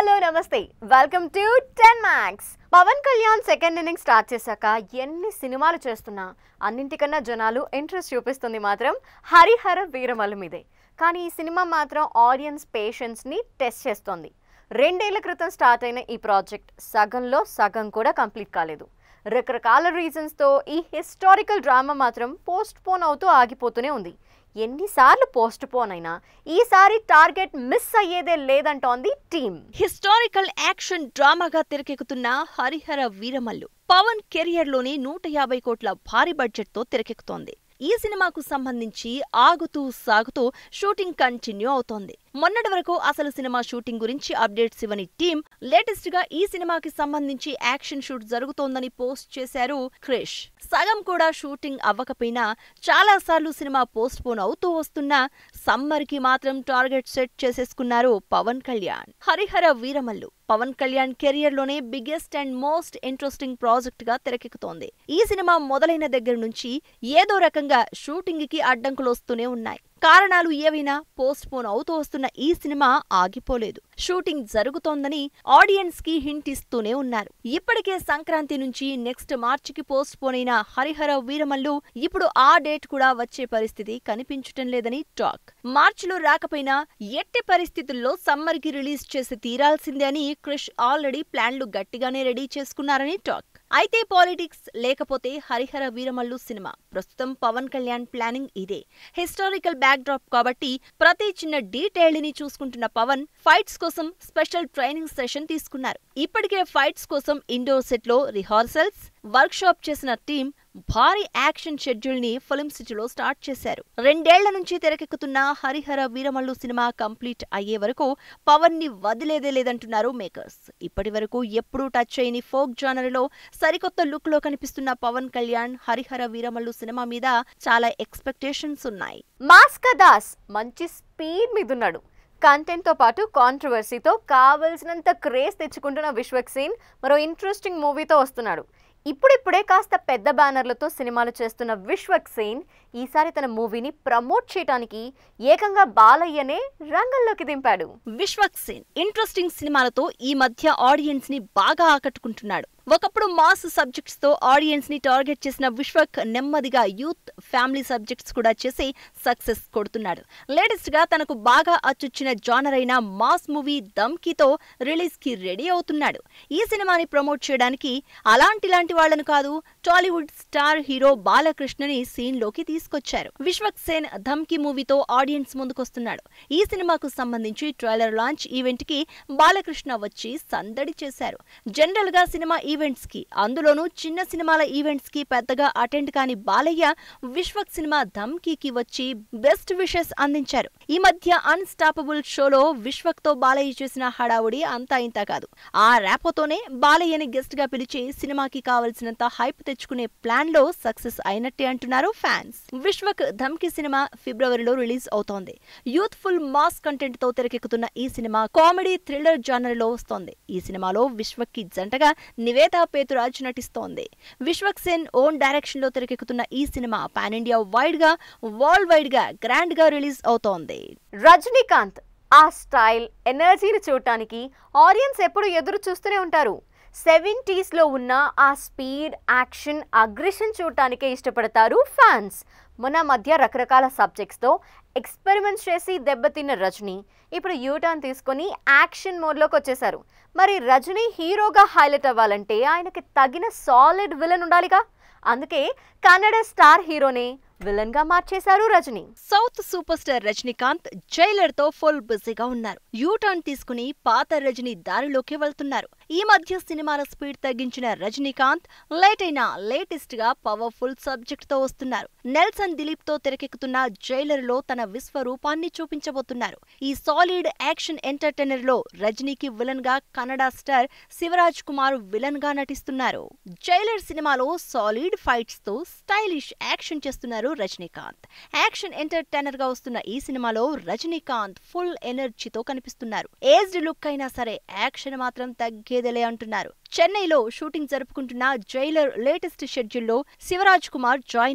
hello నమస్తే welcome to ten max Pawan Kalyan second inning start చేశాక ఎన్ని సినిమాలు చేస్తున్నా అన్నింటికన్నా జనాలు ఇంట్రెస్ట్ చూపిస్తుంది మాత్రం హరిహర వీరమల్లు మీదే కానీ ఈ సినిమా మాత్రం ఆడియన్స్ పేషెన్స్ని టెస్ట్ చేస్తోంది రెండేళ్ల క్రితం స్టార్ట్ అయిన ఈ ప్రాజెక్ట్ సగంలో సగం కూడా కంప్లీట్ కాలేదు రకరకాల రీజన్స్తో ఈ హిస్టారికల్ డ్రామా మాత్రం పోస్ట్ పోన్ అవుతూ ఆగిపోతూనే ఉంది ఎన్నిసార్లు పోస్ట్ పోన్ అయినా ఈసారి టార్గెట్ మిస్ అయ్యేదే లేదంటోంది టీం హిస్టారికల్ యాక్షన్ డ్రామాగా తెరకెక్కుతున్న హరిహర వీరమల్లు పవన్ కెరియర్ లోని నూట యాభై కోట్ల భారీ బడ్జెట్ తో తెరకెక్కుతోంది ఈ సినిమాకు సంబంధించి ఆగుతూ సాగుతూ షూటింగ్ కంటిన్యూ అవుతోంది మొన్నటి వరకు అసలు సినిమా షూటింగ్ గురించి అప్డేట్స్ ఇవ్వని టీం లేటెస్ట్ గా ఈ సినిమాకి సంబంధించి యాక్షన్ షూట్ జరుగుతోందని పోస్ట్ చేశారు క్రిష్ సగం కూడా షూటింగ్ అవ్వకపోయినా చాలా సార్లు సినిమా పోస్ట్ పోన్ అవుతూ వస్తున్నా సమ్మర్ కి మాత్రం టార్గెట్ సెట్ చేసేసుకున్నారు పవన్ కళ్యాణ్ హరిహర వీరమల్లు పవన్ కళ్యాణ్ కెరియర్ లోనే biggest and most interesting project గా తెరకెక్కుతోంది ఈ సినిమా మొదలైన దగ్గర నుంచి ఏదో రకంగా షూటింగ్ కి అడ్డంకులు వస్తూనే ఉన్నాయి కారణాలు ఏవైనా పోస్ట్ పోన్ అవుతూ వస్తున్న ఈ సినిమా ఆగిపోలేదు షూటింగ్ జరుగుతోందని ఆడియన్స్ కి హింట్ ఇస్తూనే ఉన్నారు ఇప్పటికే సంక్రాంతి నుంచి నెక్స్ట్ మార్చికి పోస్ట్ పోన్ అయిన హరిహర వీరమల్లు ఇప్పుడు ఆ డేట్ కూడా వచ్చే పరిస్థితి కనిపించటం లేదని టాక్ మార్చిలో రాకపోయినా ఎట్టి పరిస్థితుల్లో సమ్మర్ కి రిలీజ్ చేసి తీరాల్సిందే అని క్రిష్ ఆల్రెడీ ప్లాన్లు గట్టిగానే రెడీ చేసుకున్నారని టాక్ అయితే పాలిటిక్స్ లేకపోతే హరిహర వీరమల్లు సినిమా ప్రస్తుతం పవన్ కళ్యాణ్ ప్లానింగ్ ఇదే హిస్టారికల్ బ్యాక్ డ్రాప్ కాబట్టి ప్రతి చిన్న డీటెయిల్ ని చూసుకుంటున్న పవన్ ఫైట్స్ కోసం స్పెషల్ ట్రైనింగ్ సెషన్ తీసుకున్నారు ఇప్పటికే ఫైట్స్ కోసం ఇండోర్ సెట్ లో రిహార్సల్స్ వర్క్ షాప్ చేసిన టీం భారీ యాక్షన్ షెడ్యూల్ ని ఫిలిం సిటీలో స్టార్ట్ చేశారు రెండేళ్ల నుంచి తెరకెక్కుతున్న హరిహర వీరమల్లు సినిమా కంప్లీట్ అయ్యే వరకు పవన్ ని వదిలేదే లేదంటున్నారు మేకర్స్ ఇప్పటి వరకు ఎప్పుడూ టచ్ అయిన ఫోక్ జానర్ లో సరికొత్త లుక్ లో కనిపిస్తున్న పవన్ కళ్యాణ్ హరిహర వీరమల్లు సినిమా మీద చాలా ఎక్స్పెక్టేషన్స్ ఉన్నాయి మాస్కా దాస్ మంచి స్పీడ్ మీద ఉన్నాడు కంటెంట్ తో పాటు కాంట్రవర్సీతో కావలసినంత క్రేజ్ తెచ్చుకుంటున్న విశ్వక్ సేన్ మరో ఇంట్రెస్టింగ్ మూవీతో వస్తున్నాడు ఇప్పుడిప్పుడే కాస్త పెద్ద బ్యానర్లతో సినిమాలు చేస్తున్న విశ్వక్ సేన్ ఈసారి తన మూవీని ప్రమోట్ చేయడానికి ఏకంగా బాలయ్యనే రంగంలోకి దింపాడు విశ్వక్ సేన్ ఇంట్రెస్టింగ్ సినిమాలతో ఈ మధ్య ఆడియన్స్ ని బాగా ఆకట్టుకుంటున్నాడు ఒకప్పుడు మాస్ సబ్జెక్ట్స్ తో ఆడియన్స్ ని టార్గెట్ చేసిన విశ్వక్ నెమ్మదిగా యూత్ ఫ్యామిలీ సబ్జెక్ట్స్ కూడా చేసి సక్సెస్ కొడుతున్నాడు లేటెస్ట్ గా తనకు బాగా అచ్చొచ్చిన జానర్ అయిన మాస్ మూవీ దమ్కీతో రిలీజ్ కి రెడీ అవుతున్నాడు ఈ సినిమాని ప్రమోట్ చేయడానికి అలాంటిలాంటి వాళ్లను కాదు టాలీవుడ్ స్టార్ హీరో బాలకృష్ణని సీన్ లోకి తీసుకొచ్చారు విశ్వక్ సేన్ ధమ్కి మూవీతో ఆడియన్స్ ముందుకొస్తున్నాడు ఈ సినిమాకు సంబంధించి ట్రైలర్ లాంచ్ ఈవెంట్ కి బాలకృష్ణ వచ్చి సందడి చేశారు జనరల్ గా సినిమా ఈవెంట్స్ కి అందులోనూ చిన్న సినిమాల ఈవెంట్స్ కి పెద్దగా అటెండ్ కాని బాలయ్య విశ్వక్ సినిమా ధమ్కీకి వచ్చి బెస్ట్ విషెస్ అందించారు ఈ మధ్య అన్స్టాపబుల్ షోలో విశ్వక్ తో బాలయ్య చేసిన హడావుడి అంతా ఇంత కాదు ఆ ర్యాపోతోనే బాలయ్యని గెస్ట్ గా పిలిచి సినిమాకి కావలసినంత హైప్ తెచ్చుకునే ప్లాన్ లో సక్సెస్ అయినట్టే అంటున్నారు ఫ్యాన్స్ విశ్వక్ ధమ్కి సినిమా ఫిబ్రవరిలో రిలీజ్ అవుతోంది యూత్ఫుల్ మాస్ కంటెంట్ తో తెరకెక్కుతున్న ఈ సినిమా కామెడీ థ్రిల్లర్ జానర్ లో వస్తోంది ఈ సినిమాలో విశ్వక్ కి జంటగా నివేదా పేతురాజ్ నటిస్తోంది విశ్వక్ సేన్ ఓన్ డైరెక్షన్ లో తెరకెక్కుతున్న ఈ సినిమా పాన్ ఇండియా వైడ్ గా వరల్డ్ వైడ్ గా గ్రాండ్ గా రిలీజ్ అవుతోంది రజనీకాంత్ ఆ స్టైల్ ఎనర్జీని చూడటానికి ఆడియన్స్ ఎప్పుడు ఎదురు చూస్తూనే ఉంటారు సెవెంటీస్లో ఉన్న ఆ స్పీడ్ యాక్షన్ అగ్రెషన్ చూడటానికే ఇష్టపడతారు ఫ్యాన్స్ మొన్న మధ్య రకరకాల సబ్జెక్ట్స్తో ఎక్స్పెరిమెంట్స్ చేసి దెబ్బతిన్న రజనీ ఇప్పుడు యూటర్న్ తీసుకొని యాక్షన్ మోడ్లోకి వచ్చేశారు మరి రజనీ హీరోగా హైలైట్ అవ్వాలంటే ఆయనకి తగిన సాలిడ్ విలన్ ఉండాలిగా అందుకే కన్నడ స్టార్ హీరోనే విలన్ గా మార్చేశారు Rajini south super star Rajinikanth Jailer తో ఫుల్ బిజీగా ఉన్నారు యూటర్న్ తీసుకుని పాత రజనీ దారిలోకి వెళ్తున్నారు ఈ మధ్య సినిమాల స్పీడ్ తగ్గించిన రజనీకాంత్ లేట్ అయిన లేటెస్ట్ గా పవర్ఫుల్ సబ్జెక్ట్ తో వస్తున్నారు నెల్సన్ దిలీప్ తో తెరకెక్కుతున్న జైలర్ లో తన విశ్వరూపాన్ని చూపించబోతున్నారు ఈ సాలిడ్ యాక్షన్ ఎంటర్టైనర్ లో రజనీకి విలన్ గా కన్నడ స్టార్ శివరాజ్ కుమార్ విలన్ గా నటిస్తున్నారు జైలర్ సినిమాలో సాలిడ్ ఫైట్స్ తో స్టైలిష్ యాక్షన్ చేస్తున్నారు రజనీకాంత్ యాక్షన్ ఎంటర్టైనర్ గా వస్తున్న ఈ సినిమాలో రజనీకాంత్ ఫుల్ ఎనర్జీతో కనిపిస్తున్నారు ఏజ్డ్ లుక్ అయినా సరే యాక్షన్ మాత్రం తగ్గేదేలే అంటున్నారు చెన్నైలో షూటింగ్ జరుపుకుంటున్న జైలర్ లేటెస్ట్ షెడ్యూల్లో శివరాజ్ కుమార్ జాయిన్ అయ్యారు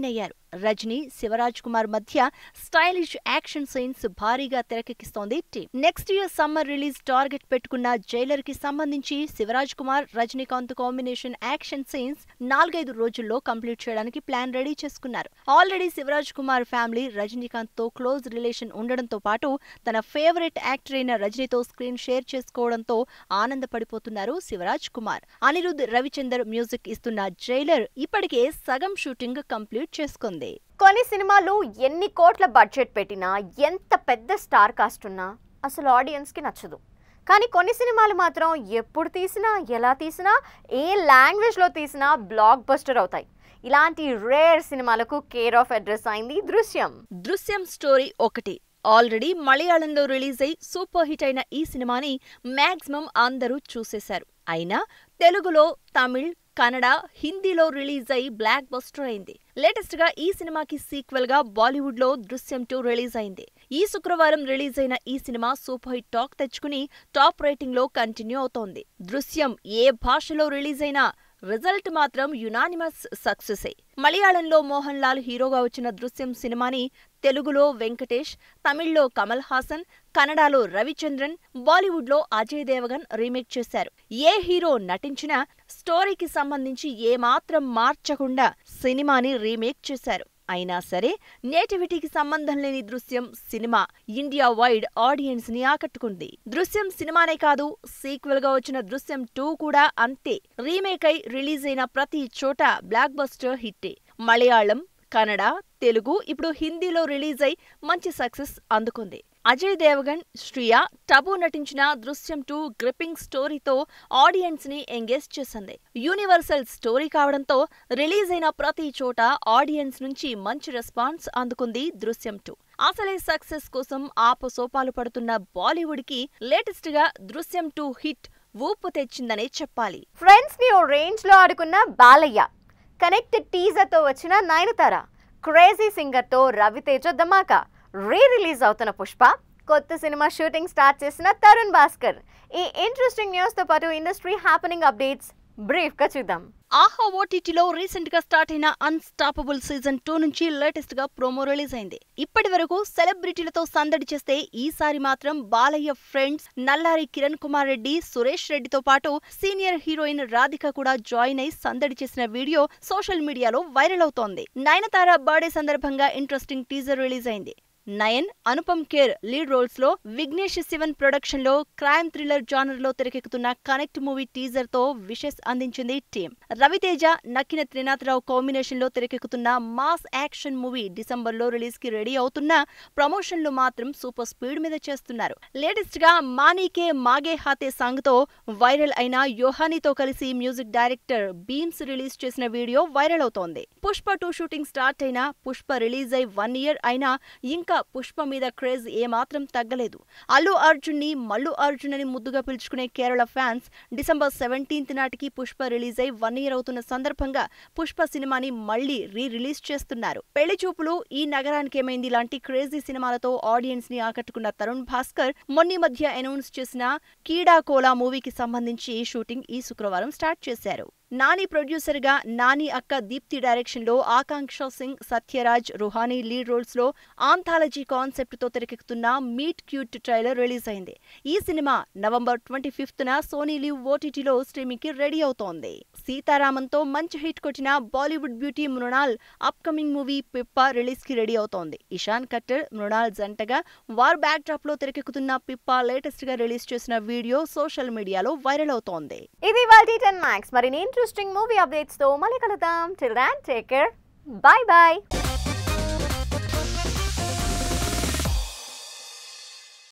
రజనీ శివరాజ్ కుమార్ మధ్య స్టైలిష్ యాక్షన్ సీన్స్ భారీగా తెరకెక్కిస్తోంది team next year summer release target పెట్టుకున్న జైలర్ కి సంబంధించి Shivaraj Kumar Rajinikanth combination action scenes నాలుగైదు రోజుల్లో కంప్లీట్ చేయడానికి ప్లాన్ రెడీ చేసుకున్నారు ఆల్రెడీ శివరాజ్ కుమార్ ఫ్యామిలీ రజనీకాంత్ తో క్లోజ్ రిలేషన్ ఉండడంతో పాటు తన ఫేవరెట్ యాక్టర్ అయిన రజనీతో స్క్రీన్ షేర్ చేసుకోవడంతో ఆనందపడిపోతున్నారు శివరాజ్ కుమార్ అనిరుద్ రవిచందర్ మ్యూజిక్ ఇస్తున్న జైలర్ ఇప్పటికే సగం షూటింగ్ కంప్లీట్ చేసుకుంది కొన్ని సినిమాలు ఎన్ని కోట్ల బడ్జెట్ పెట్టినా ఎంత పెద్ద స్టార్ కాస్ట్ ఉన్నా అసలు ఆడియన్స్కి నచ్చదు కానీ కొన్ని సినిమాలు మాత్రం ఎప్పుడు తీసినా ఎలా తీసినా ఏ లాంగ్వేజ్లో తీసినా బ్లాక్ బస్టర్ అవుతాయి ఇలాంటి రేర్ సినిమాలకు కేర్ ఆఫ్ అడ్రస్ అయింది దృశ్యం దృశ్యం స్టోరీ ఒకటి ఆల్రెడీ మలయాళంలో రిలీజ్ అయి సూపర్ హిట్ అయిన ఈ సినిమాని మాక్సిమం అందరూ చూసేశారు అయినా తెలుగులో తమిళ్ కన్నడ హిందీలో రిలీజ్ అయి బ్లాక్ బస్టర్ అయింది లేటెస్ట్ గా ఈ సినిమాకి సీక్వెల్ గా బాలీవుడ్ లో దృశ్యం టూ రిలీజ్ అయింది ఈ శుక్రవారం రిలీజ్ అయిన ఈ సినిమా సూపర్ హిట్ టాక్ తెచ్చుకుని టాప్ రేటింగ్ లో కంటిన్యూ అవుతోంది దృశ్యం ఏ భాషలో రిలీజ్ అయినా రిజల్ట్ మాత్రం యునానిమస్ సక్సెసే మలయాళంలో మోహన్ లాల్ హీరోగా వచ్చిన దృశ్యం సినిమాని తెలుగులో వెంకటేష్ తమిళ్లో కమల్ హాసన్ కన్నడలో రవిచంద్రన్ బాలీవుడ్లో అజయ్ దేవగన్ రీమేక్ చేశారు ఏ హీరో నటించినా స్టోరీకి సంబంధించి ఏమాత్రం మార్చకుండా సినిమాని రీమేక్ చేశారు అయినా సరే నేటివిటీకి సంబంధం లేని దృశ్యం సినిమా ఇండియా వైడ్ ఆడియన్స్ ని ఆకట్టుకుంది దృశ్యం సినిమానే కాదు సీక్వెల్ గా వచ్చిన దృశ్యం టూ కూడా అంతే రీమేక్ అయి రిలీజ్ అయిన ప్రతి చోట బ్లాక్ బస్టర్ హిట్టే మలయాళం కన్నడ తెలుగు ఇప్పుడు హిందీలో రిలీజ్ అయి మంచి సక్సెస్ అందుకుంది అజయ్ దేవగన్ శ్రియా టబు నటించిన దృశ్యం టూ గ్రిప్పింగ్ స్టోరీతో ఆడియన్స్ ని ఎంగేజ్ చేసింది యూనివర్సల్ స్టోరీ కావడంతో రిలీజ్ అయిన ప్రతి చోట ఆడియన్స్ నుంచి మంచి రెస్పాన్స్ అందుకుంది దృశ్యం టూ అసలే సక్సెస్ కోసం ఆపసోపాలు పడుతున్న బాలీవుడ్ కి లేటెస్ట్ గా దృశ్యం టూ హిట్ ఊపు తెచ్చిందనే చెప్పాలి ఫ్రెండ్స్ ని ఓ రేంజ్ లో ఆడుకున్న బాలయ్య కనెక్టెడ్ టీజర్ తో వచ్చిన నయనతార క్రేజీ సింగర్ తో రవితేజ ధమాకా రీ రిలీజ్ అవుతున్న పుష్ప కొత్త సినిమా షూటింగ్ స్టార్ట్ చేసిన తరుణ్ భాస్కర్ ఈ ఇంట్రెస్టింగ్ న్యూస్ తో పాటు ఇండస్ట్రీ హ్యాపెనింగ్ అప్డేట్స్ బ్రీఫ్ గా చూద్దాం ఆహా ఓటీటీలో రీసెంట్ గా స్టార్ట్ అయిన అన్స్టాపబుల్ సీజన్ టూ నుంచి లేటెస్ట్ గా ప్రోమో రిలీజ్ అయింది ఇప్పటి వరకు సెలబ్రిటీలతో సందడి చేస్తే ఈసారి మాత్రం బాలయ్య ఫ్రెండ్స్ నల్లారి కిరణ్ కుమార్ రెడ్డి సురేష్ రెడ్డితో పాటు సీనియర్ హీరోయిన్ రాధిక కూడా జాయిన్ అయి సందడి చేసిన వీడియో సోషల్ మీడియాలో వైరల్ అవుతోంది నయనతార బర్త్డే సందర్భంగా ఇంట్రెస్టింగ్ టీజర్ రిలీజ్ అయింది నయన్ అనుపమ్ ఖేర్ లీడ్ రోల్స్ లో విఘ్నేష్ శివన్ ప్రొడక్షన్ లో క్రైమ్ థ్రిల్లర్ జానర్ లో తెరకెక్కుతున్న కనెక్ట్ మూవీ టీజర్ తో విషెస్ అందించింది టీం రవితేజ నక్కిన త్రినాథరావు కాంబినేషన్ లో తెరకెక్కుతున్న మాస్ యాక్షన్ మూవీ డిసెంబర్ లో రిలీజ్ కి రెడీ అవుతున్న ప్రమోషన్లు మాత్రం సూపర్ స్పీడ్ మీద చేస్తున్నారు లేటెస్ట్ గా మానీకే మాగే హాతే సాంగ్ తో వైరల్ అయిన యోహానితో కలిసి మ్యూజిక్ డైరెక్టర్ బీమ్స్ రిలీజ్ చేసిన వీడియో వైరల్ అవుతోంది పుష్ప టూ షూటింగ్ స్టార్ట్ అయినా పుష్ప రిలీజ్ అయి వన్ ఇయర్ అయినా ఇంకా పుష్ప మీద క్రేజ్ ఏమాత్రం తగ్గలేదు అల్లు అర్జున్ ని మల్లు అర్జున్ అని ముద్దుగా పిలుచుకునే కేరళ ఫ్యాన్స్ డిసెంబర్ సెవెంటీన్త్ నాటికి పుష్ప రిలీజ్ అయి వన్ ఇయర్ అవుతున్న సందర్భంగా పుష్ప సినిమాని మళ్లీ రీ రిలీజ్ చేస్తున్నారు పెళ్లి చూపులు ఈ నగరానికి ఏమైంది లాంటి క్రేజీ సినిమాలతో ఆడియన్స్ ని ఆకట్టుకున్న తరుణ్ భాస్కర్ మొన్ని మధ్య అనౌన్స్ చేసిన కీడా కోలా మూవీకి సంబంధించి షూటింగ్ ఈ శుక్రవారం స్టార్ట్ చేశారు నాని ప్రొడ్యూసర్ గా నాని అక్క దీప్తి డైరెక్షన్ లో ఆకాంక్ష సింగ్ సత్యరాజ్ రుహానీ లీడ్ రోల్స్ లో ఆంథాలజీ కాన్సెప్ట్ తో తెరకెక్కుతున్న మీట్ క్యూట్ ట్రైలర్ రిలీజ్ అయింది ఈ సినిమా నవంబర్ ట్వంటీ ఫిఫ్త్ న సోనీ లివ్ ఓటీటీలో స్ట్రీమింగ్ కి రెడీ అవుతోంది సీతారామన్ తో మంచి హిట్ కొట్టిన Bollywood beauty Mrunal upcoming movie Pippa release కి రెడీ అవుతోంది ఇషాన్ కట్టర్ మృణాల్ జంటగా వార్ బ్యాక్ డ్రాప్ లో తెరకెక్కుతున్న పిప్ప లేటెస్ట్ గా రిలీజ్ చేసిన వీడియో సోషల్ మీడియాలో వైరల్ అవుతోంది ఇది వాళ్ళ టెన్ మ్యాక్స్ మరి ఇంట్రెస్టింగ్ మూవీ అప్డేట్స్ తో మళ్ళీ కలుద్దాం till then take care bye bye